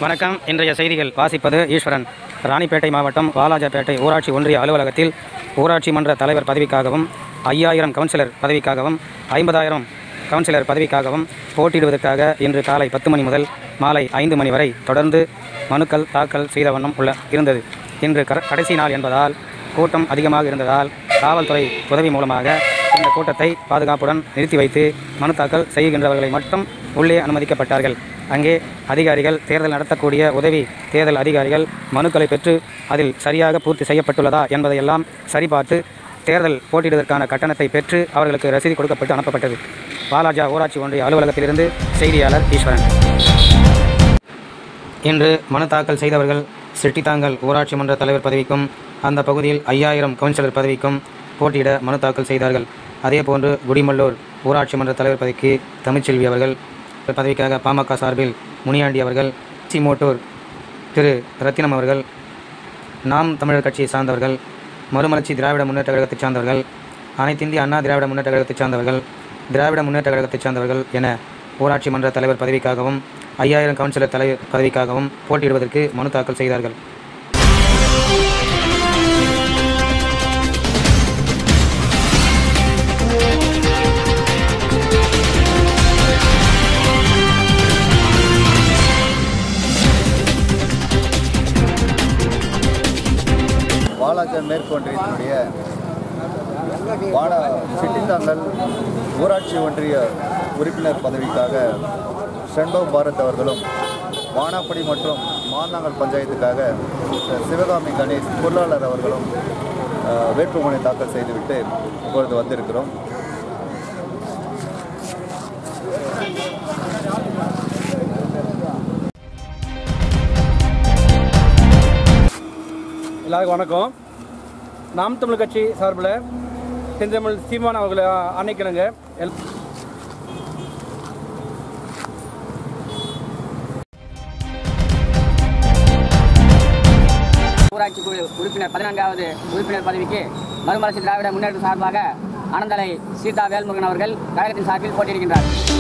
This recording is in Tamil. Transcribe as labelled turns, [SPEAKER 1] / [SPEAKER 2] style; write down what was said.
[SPEAKER 1] வணக்கம் இன்றைய செய்திகள் வாசிப்பது ஈஸ்வரன் ராணிப்பேட்டை மாவட்டம் வாலாஜாபேட்டை ஊராட்சி ஒன்றிய அலுவலகத்தில் ஊராட்சி மன்ற தலைவர் பதவிக்காகவும் ஐயாயிரம் கவுன்சிலர் பதவிக்காகவும் ஐம்பதாயிரம் கவுன்சிலர் பதவிக்காகவும் போட்டியிடுவதற்காக இன்று காலை பத்து மணி முதல் மாலை ஐந்து மணி வரை தொடர்ந்து மனுக்கள் தாக்கல் செய்த வண்ணம் உள்ள இருந்தது இன்று கர- கடைசி நாள் என்பதால் கூட்டம் அதிகமாக இருந்ததால் காவல்துறை உதவி மூலமாக இந்த கூட்டத்தை பாதுகாப்புடன் நிறுத்தி வைத்து மனு தாக்கல் செய்கின்றவர்களை மட்டும் உள்ளே அனுமதிக்கப்பட்டார்கள் அங்கே அதிகாரிகள் தேர்தல் நடத்தக்கூடிய உதவி தேர்தல் அதிகாரிகள் மனுக்களை பெற்று அதில் சரியாக பூர்த்தி செய்யப்பட்டுள்ளதா என்பதையெல்லாம் சரிபார்த்து தேர்தல் போட்டியிடுவதற்கான கட்டணத்தை பெற்று அவர்களுக்கு ரசீது கொடுக்கப்பட்டு அனுப்பப்பட்டது பாலாஜா ஊராட்சி ஒன்றிய அலுவலகத்திலிருந்து செய்தியாளர் ஈஸ்வரன் இன்று மனு தாக்கல் செய்தவர்கள் செட்டித்தாங்கல் ஊராட்சி மன்ற தலைவர் பதவிக்கும் அந்த பகுதியில் ஐயாயிரம் கவுன்சிலர் பதவிக்கும் போட்டியிட மனு தாக்கல் செய்தார்கள் அதேபோன்று குடிமல்லூர் ஊராட்சி மன்ற தலைவர் பதவிக்கு தமிழ்ச்செல்வி அவர்கள் பதவிக்காக பாமக சார்பில் முனியாண்டி அவர்கள் சிமோட்டூர் திரு ரத்தினம் அவர்கள் நாம் தமிழர் கட்சியை சார்ந்தவர்கள் மறுமலர்ச்சி திராவிட முன்னேற்ற கழகத்தைச் சார்ந்தவர்கள் அனைத்திந்திய அண்ணா திராவிட முன்னேற்ற கழகத்தைச் சார்ந்தவர்கள் திராவிட முன்னேற்ற கழகத்தைச் சார்ந்தவர்கள் என ஊராட்சி மன்ற தலைவர் பதவிக்காகவும் ஐயாயிரம் கவுன்சிலர் தலைவர் பதவிக்காகவும் போட்டியிடுவதற்கு மனு தாக்கல் செய்தார்கள்
[SPEAKER 2] வாலாஜா மேற்கு ஒன்றியத்தினுடைய வாடா சிட்டித்தாங்கல் ஊராட்சி ஒன்றிய உறுப்பினர் பதவிக்காக செண்டோ பாரத் அவர்களும் வானாப்படி மற்றும் மாந்தாங்கல் பஞ்சாயத்துக்காக திரு சிவகாமி கணேஷ் பொருளாளர் அவர்களும் அஹ், வேட்புமனு தாக்கல் செய்துவிட்டு இப்பொழுது வந்திருக்கிறோம்
[SPEAKER 3] எல்லாருக்கும் வணக்கம் நாம் தமிழ் கட்சி சார்பில் செந்தமிழ் சீமான் அவர்களை அணைக்கணுங்க எல்
[SPEAKER 4] ஊராட்சி குழு உறுப்பினர் பதினான்காவது உறுப்பினர் பதவிக்கு மறுமலர்ச்சி திராவிட முன்னேற்ற சார்பாக அனந்தலை சீதா வேல்முருகன் அவர்கள் கழகத்தின் சார்பில் போட்டியிடுகின்றார்